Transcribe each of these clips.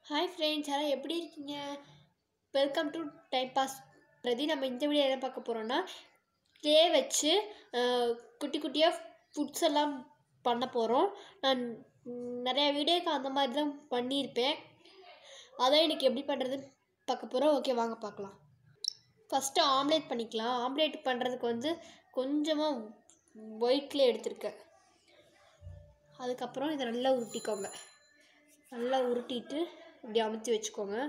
hi friends எல்லாம் எப்படி இருக்கீங்க வெல்கம் டு டைம் பாஸ் பிரதி நம்ம இந்த வீடியோ என்ன பார்க்க போகிறோன்னா க்ளே வச்சு அஹ், குட்டி குட்டியாக ஃபுட்ஸ் எல்லாம் பண்ண போகிறோம் நான் ம், நிறையா வீடியோக்கு அந்த மாதிரி தான் பண்ணியிருப்பேன் அதான் எனக்கு எப்படி பண்ணுறதுன்னு பார்க்க போகிறோம் ஓகே வாங்க பார்க்கலாம் ஃபஸ்ட்டு ஆம்லேட் பண்ணிக்கலாம் ஆம்லேட் பண்ணுறதுக்கு வந்து கொஞ்சமாக ஒயிட்ல எடுத்திருக்கேன் அதுக்கப்புறம் இதை நல்லா உருட்டிக்கோங்க நல்லா உருட்டிட்டு இப்படி அமுத்தி வச்சுக்கோங்க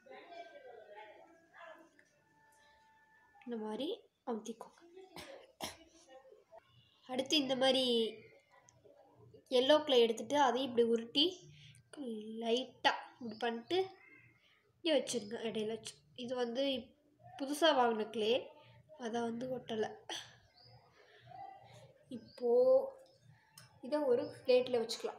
இந்த மாதிரி அமுத்திக்கோங்க அடுத்து இந்த மாதிரி எல்லோ க்ளே எடுத்துட்டு அதையும் இப்படி உருட்டி லைட்டாக இப்படி பண்ணிட்டு இங்கே வச்சுருங்க இடையில வச்சு இது வந்து புதுசாக வாங்கின க்ளே அதை வந்து ஒட்டலை இப்போது இதை ஒரு பிளேட்டில் வச்சுக்கலாம்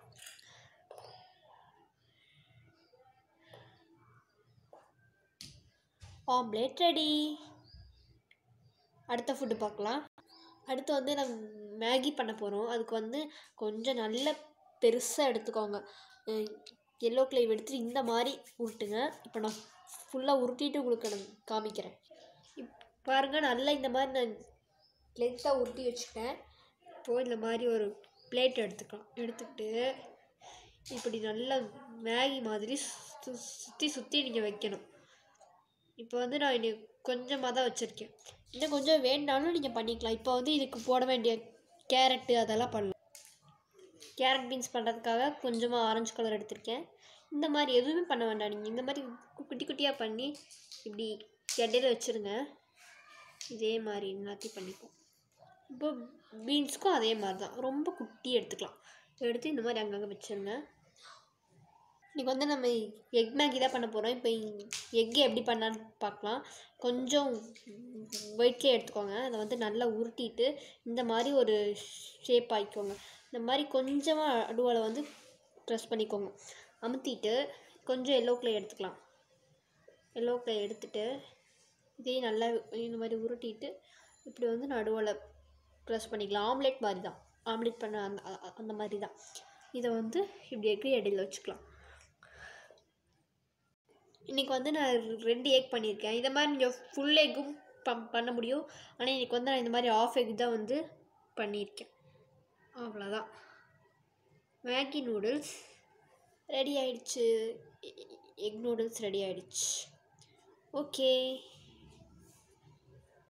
ஆம்லேட் ரெடி அடுத்த ஃபுட்டு பார்க்கலாம் அடுத்து வந்து நம்ம மேகி பண்ண போகிறோம் அதுக்கு வந்து கொஞ்சம் நல்ல பெருசாக எடுத்துக்கோங்க எல்லோ கிளைவ் எடுத்து இந்த மாதிரி உருட்டுங்க இப்போ நான் ஃபுல்லாக உருட்டிட்டு உங்களுக்கு நான் காமிக்கிறேன் இப் பாருங்கள் நல்லா இந்த மாதிரி நான் லென்த்தாக உருட்டி வச்சுட்டேன் இப்போது இந்த மாதிரி ஒரு பிளேட் எடுத்துக்கலாம் எடுத்துக்கிட்டு இப்படி நல்லா மேகி மாதிரி சு சுற்றி சுற்றி நீங்கள் வைக்கணும் இப்போ வந்து நான் இன்னைக்கு கொஞ்சமாக தான் வச்சுருக்கேன் இன்னும் கொஞ்சம் வேணுனாலும் நீங்கள் பண்ணிக்கலாம் இப்போ வந்து இதுக்கு போட வேண்டிய கேரட்டு அதெல்லாம் பண்ணலாம் கேரட் பீன்ஸ் பண்ணுறதுக்காக கொஞ்சமாக ஆரஞ்சு கலர் எடுத்திருக்கேன் இந்த மாதிரி எதுவுமே பண்ண வேண்டாம் நீங்கள் இந்த மாதிரி கு- குட்டி குட்டியாக பண்ணி இப்படி இடையில வச்சுருங்க இதே மாதிரி எல்லாத்தையும் பண்ணிப்போம் இப்போ பீன்ஸ்க்கும் அதே மாதிரி தான் ரொம்ப குட்டி எடுத்துக்கலாம் எடுத்து இந்த மாதிரி அங்கங்கே வச்சுருங்க இன்றைக்கி வந்து நம்ம எக் மேகி தான் பண்ண போகிறோம் இப்போ எக்கு எப்படி பண்ணலான்னு பார்க்கலாம் கொஞ்சம் ஒயிட்லே எடுத்துக்கோங்க அதை வந்து நல்லா உருட்டிட்டு இந்த மாதிரி ஒரு ஷேப் ஆக்கிக்கோங்க இந்த மாதிரி கொஞ்சமாக நடுவில் வந்து ப்ரெஸ் பண்ணிக்கோங்க அமுத்திட்டு கொஞ்சம் எல்லோ க்ளே எடுத்துக்கலாம் எல்லோ க்ளே எடுத்துட்டு இதையும் நல்லா இந்த மாதிரி உருட்டிட்டு இப்படி வந்து நடுவில் ப்ரெஸ் பண்ணிக்கலாம் ஆம்லேட் மாதிரி தான் ஆம்லேட் பண்ண அந்த அ- அந்த மாதிரி தான் இதை வந்து இப்படி எக்கு இடையில வச்சுக்கலாம் இன்றைக்கி வந்து நான் ரெண்டு எக் பண்ணியிருக்கேன் இதை மாதிரி நீங்கள் ஃபுல் எக்கும் பம் பண்ண முடியும் ஆனால் இன்றைக்கி வந்து நான் இந்த மாதிரி ஆஃப் எக் தான் வந்து பண்ணியிருக்கேன் அவ்வளோதான் மேகி நூடுல்ஸ் ரெடி ஆயிடுச்சு எக் நூடுல்ஸ் ரெடி ஆயிடுச்சு ஓகே